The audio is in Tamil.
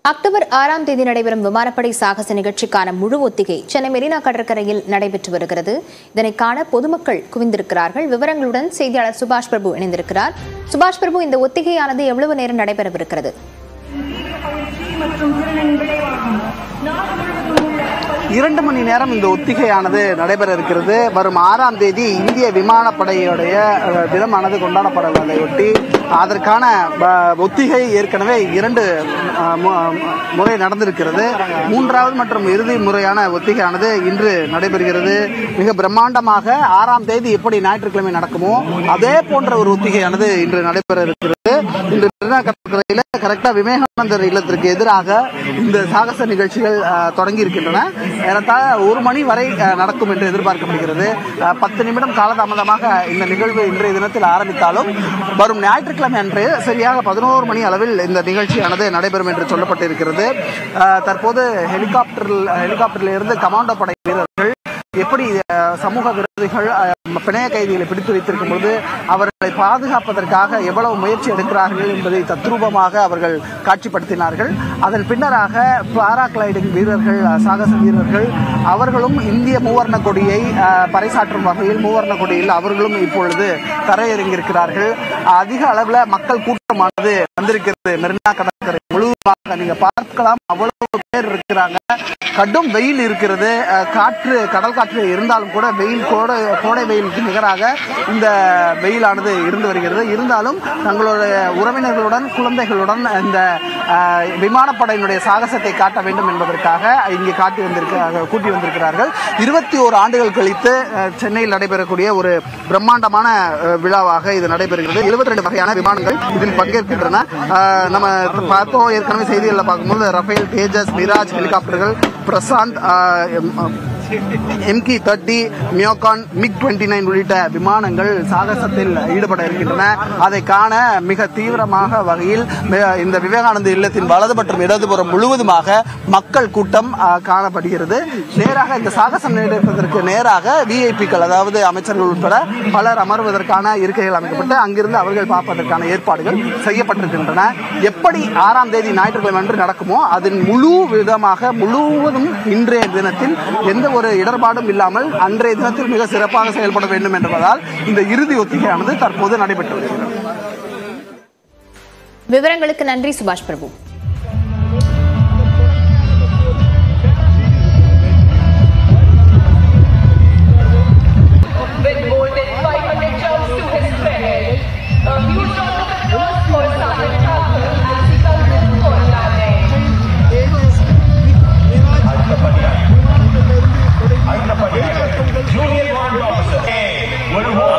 அக்டோபர் ஆறாம் தேதி நடைபெறும் விமானப்படை சாகச நிகழ்ச்சிக்கான முழு ஒத்திகை சென்னை மெரினா கடற்கரையில் நடைபெற்று வருகிறது இதனை காண பொதுமக்கள் குவிந்திருக்கிறார்கள் விவரங்களுடன் செய்தியாளர் சுபாஷ் பிரபு இணைந்திருக்கிறார் சுபாஷ் பிரபு இந்த ஒத்திகையானது எவ்வளவு நேரம் நடைபெறவிருக்கிறது இரண்டு மணி நேரம் இந்த ஒத்திகையானது நடைபெற இருக்கிறது வரும் ஆறாம் தேதி இந்திய விமானப்படையுடைய அஹ், தினமானது கொண்டாடப்படுவதையொட்டி அதற்கான ப- ஒத்திகை ஏற்கனவே இரண்டு அஹ், மு- முறை நடந்திருக்கிறது மூன்றாவது மற்றும் இறுதி முறையான ஒத்திகையானது இன்று நடைபெறுகிறது மிக பிரம்மாண்டமாக ஆறாம் தேதி எப்படி ஞாயிற்றுக்கிழமை நடக்குமோ அதே போன்ற ஒரு ஒத்திகையானது இன்று நடைபெற இருக்கிறது இன்று மெரினா கடற்கரையில கரெக்டா விவேகானந்தர் இல்லத்திற்கு எதிராக இந்த சாகச நிகழ்ச்சிகள் அஹ், தொடங்கி இருக்கின்றன ஏறத்தாழ ஒரு மணி வரை அஹ், நடக்கும் என்று எதிர்பார்க்கப்படுகிறது அஹ், பத்து நிமிடம் காலதாமதமாக இந்த நிகழ்வு இன்றைய தினத்தில் ஆரம்பித்தாலும் வரும் ஞாயிற்றுக்கிழமை அன்று சரியாக பதினோரு மணி அளவில் இந்த நிகழ்ச்சியானது நடைபெறும் என்று சொல்லப்பட்டிருக்கிறது அஹ், தற்போது ஹெலிகாப்டரில் ஹெலிகாப்டரில் இருந்து கமாண்டோ படை வீரர்கள் எப்படி அஹ், சமூக விரோதிகள் அஹ், பிணைய கைதிகளை பிடித்து வைத்திருக்கும் போது அவர்களை பாதுகாப்பதற்காக எவ்வளவு முயற்சி எடுக்கிறார்கள் என்பதை தத்ரூபமாக அவர்கள் காட்சிப்படுத்தினார்கள் அதன் பின்னராக பாராகிளைடிங் வீரர்கள் அஹ், சாகச வீரர்கள் அவர்களும் இந்திய மூவர்ண கொடியை அஹ், பறைசாற்றும் வகையில் மூவர்ண கொடியில் அவர்களும் இப்பொழுது தரையிறங்கியிருக்கிறார்கள் அதிக அளவுல மக்கள் கூட்டமானது வந்திருக்கிறது மெரினா கடற்கரை முழுவதுமாக நீங்க பார்க்கலாம் அவ்வளவு பேர் இருக்கிறாங்க கடும் வெயில் இருக்கிறது அஹ், காற்று கடல் காற்று இருந்தாலும் கூட வெயில் கோடை கோடை வெயிலுக்கு நிகராக இந்த வெயிலானது இருந்து வருகிறது இருந்தாலும் தங்களுடைய உறவினர்களுடன் குழந்தைகளுடன் இந்த அஹ், விமானப்படையினுடைய சாகசத்தை காட்ட வேண்டும் என்பதற்காக இங்கே காட்டி வந்திருக்க கூட்டி வந்திருக்கிறார்கள் இருபத்தி ஓரு ஆண்டுகள் கழித்து அஹ், சென்னையில் நடைபெறக்கூடிய ஒரு பிரம்மாண்டமான அஹ், விழாவாக இது நடைபெறுகிறது 72 ரெண்டு வகையான விமானங்கள் இதில் பங்கேற்கின்றன அஹ், நம்ம பார்த்தோம் ஏற்கனவே செய்திகளில் பார்க்கும்போது ரஃபேல் தேஜஸ் மிராஜ் ஹெலிகாப்டர்கள் பிரசாந்த் எம்கி தேர்ட்டி மியோகான் மிக் டுவெண்ட்டி நைன் உள்ளிட்ட விமானங்கள் சாகசத்தில் ஈடுபட இருக்கின்றன அதை காண மிக தீவிரமாக வகையில் மி- இந்த விவேகானந்த இல்லத்தின் வலது மற்றும் இடதுபுறம் முழுவதுமாக மக்கள் கூட்டம் அஹ், காணப்படுகிறது நேராக இந்த சாகசம் நடப்பதற்கு நேராக விஐபிக்கள் அதாவது அமைச்சர்கள் உட்பட பலர் அமர்வதற்கான இருக்கைகள் அமைக்கப்பட்டு அங்கிருந்து அவர்கள் பார்ப்பதற்கான ஏற்பாடுகள் செய்யப்பட்டிருக்கின்றன எப்படி ஆறாம் தேதி ஞாயிற்றுக்கிழமை அன்று நடக்குமோ அதன் முழு விதமாக முழுவதும் இன்றைய தினத்தில் எந்த ஒரு இடர்பாடும் இல்லாமல் அன்றைய தினத்தில் மிக சிறப்பாக செயல்பட வேண்டும் என்பதால் இந்த இறுதி ஒத்திகையானது தற்போது நடைபெற்று வருகிறது விவரங்களுக்கு நன்றி சுபாஷ் Prabhu with more than 500 jumps to his credit. A huge round of applause for Simon Thakur as he comes in for landing. Junior ward officer ஒரு